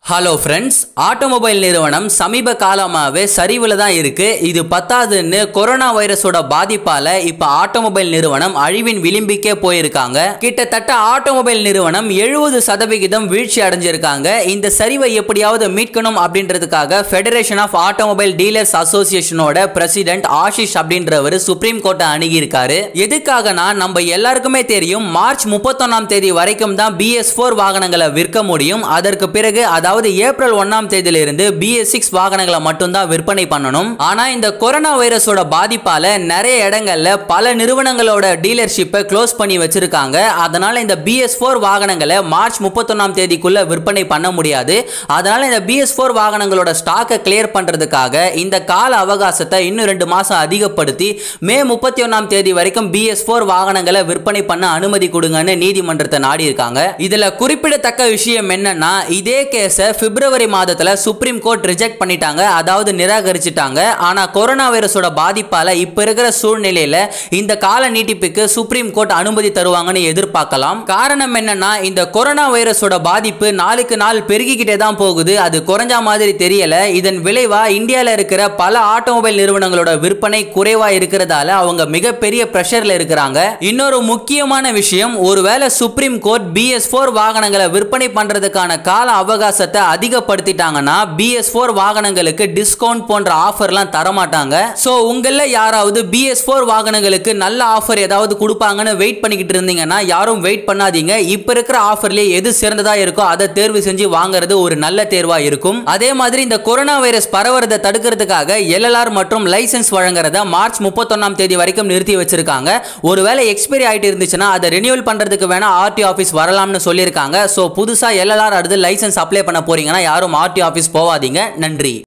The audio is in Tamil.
ஹலோ ஃப்ரெண்ட்ஸ் ஆட்டோமொபைல் நிறுவனம் சமீப காலமாகவே சரிவில் தான் இருக்கு இது பத்தாதுன்னு கொரோனா வைரஸோட பாதிப்பால இப்போ ஆட்டோமொபைல் நிறுவனம் அழிவின் விளிம்பிக்கே போயிருக்காங்க கிட்டத்தட்ட ஆட்டோமொபைல் நிறுவனம் எழுபது சதவிகிதம் வீழ்ச்சி அடைஞ்சிருக்காங்க இந்த சரிவை எப்படியாவது மீட்கணும் அப்படின்றதுக்காக ஃபெடரேஷன் ஆஃப் ஆட்டோமொபைல் டீலர்ஸ் அசோசியேஷனோட பிரசிடென்ட் ஆஷிஷ் அப்படின்றவர் சுப்ரீம் கோர்ட்டை அணுகியிருக்காரு எதுக்காகனா நம்ம எல்லாருக்குமே தெரியும் மார்ச் முப்பத்தொன்னாம் தேதி வரைக்கும் தான் பிஎஸ் ஃபோர் வாகனங்களை விற்க முடியும் அதற்கு பிறகு அதாவது ஏப்ரல் ஒன்னாம் தேதியிலிருந்து பிஎஸ் சிக்ஸ் வாகனங்களை மட்டும்தான் விற்பனை பண்ணணும் ஆனா இந்த கொரோனா வைரஸோட பாதிப்பால நிறைய இடங்கள்ல பல நிறுவனங்களோட டீலர்ஷிப்பை க்ளோஸ் பண்ணி வச்சிருக்காங்க அதனால இந்த பிஎஸ் ஃபோர் வாகனங்களை மார்ச் முப்பத்தொன்னாம் தேதிக்குள்ள விற்பனை பண்ண முடியாது அதனால இந்த பிஎஸ் ஃபோர் வாகனங்களோட ஸ்டாக்கை கிளியர் பண்றதுக்காக இந்த கால அவகாசத்தை இன்னும் ரெண்டு மாசம் அதிகப்படுத்தி மே முப்பத்தி ஒன்னாம் தேதி வரைக்கும் பிஎஸ் ஃபோர் வாகனங்களை விற்பனை பண்ண அனுமதி கொடுங்கன்னு நீதிமன்றத்தை நாடி இருக்காங்க இதுல குறிப்பிடத்தக்க விஷயம் என்னன்னா இதே கேஸை பிப்ரவரி மாதத்துல சுப்ரீம் கோர்ட் ரிஜெக்ட் பண்ணிட்டாங்க அதாவது நிராகரிச்சிட்டாங்க ஆனா கொரோனா வைரஸோட பாதிப்பால இப்ப இருக்கிற சூழ்நிலையில இந்த கால நீட்டிப்புக்கு சுப்ரீம் கோர்ட் அனுமதி தருவாங்கன்னு எதிர்பார்க்கலாம் காரணம் என்னன்னா இந்த கொரோனா வைரஸோட பாதிப்பு நாளுக்கு நாள் பெருகிக்கிட்டே தான் போகுது அது குறைஞ்ச மாதிரி தெரியல இதன் விளைவா இந்தியால இருக்கிற பல ஆட்டோமொபைல் நிறுவனங்களோட விற்பனை குறைவா இருக்கிறதால அவங்க மிகப்பெரிய பிரஷர்ல இருக்கிறாங்க இன்னொரு முக்கியமான விஷயம் ஒருவேளை சுப்ரீம் கோர்ட் பிஎஸ் ஃபோர் வாகனங்களை விற்பனை பண்றதுக்கான கால அவகாசத்தை அதிகப்படுத்திட்டாங்கன்னா பிஎஸ் ஃபோர் வாகனங்களுக்கு டிஸ்கவுண்ட் போன்ற ஆஃபர்லாம் தரமாட்டாங்க ஸோ உங்கள யாராவது பிஎஸ் ஃபோர் வாகனங்களுக்கு நல்ல ஆஃபர் ஏதாவது கொடுப்பாங்கன்னு வெயிட் பண்ணிக்கிட்டு இருந்தீங்கன்னா யாரும் வெயிட் பண்ணாதீங்க இப்போ இருக்கிற ஆஃபர்லேயே எது சிறந்ததா இருக்கோ அதை தேர்வு செஞ்சு வாங்குறது ஒரு நல்ல தேர்வா இருக்கும் அதே மாதிரி இந்த கொரோனா வைரஸ் பரவுறதை தடுக்கிறதுக்காக எல்எல்ஆர் மற்றும் லைசென்ஸ் வழங்குறத மார்ச் முப்பத்தொன்னாம் தேதி வரைக்கும் நிறுத்தி வச்சிருக்காங்க ஒருவேளை எக்ஸ்பைரி ஆயிட்டு இருந்துச்சுன்னா அதை ரினியூவல் பண்றதுக்கு வேணா ஆர்டி ஆஃபீஸ் வரலாம்னு சொல்லியிருக்காங்க ஸோ புதுசா எல்எல்ஆர் அடுத்து லைசென்ஸ் அப்ளை பண்ண போறீங்கன்னா யாரும் ஆர்டி ஆஃபீஸ் போவாதீங்க நன்றி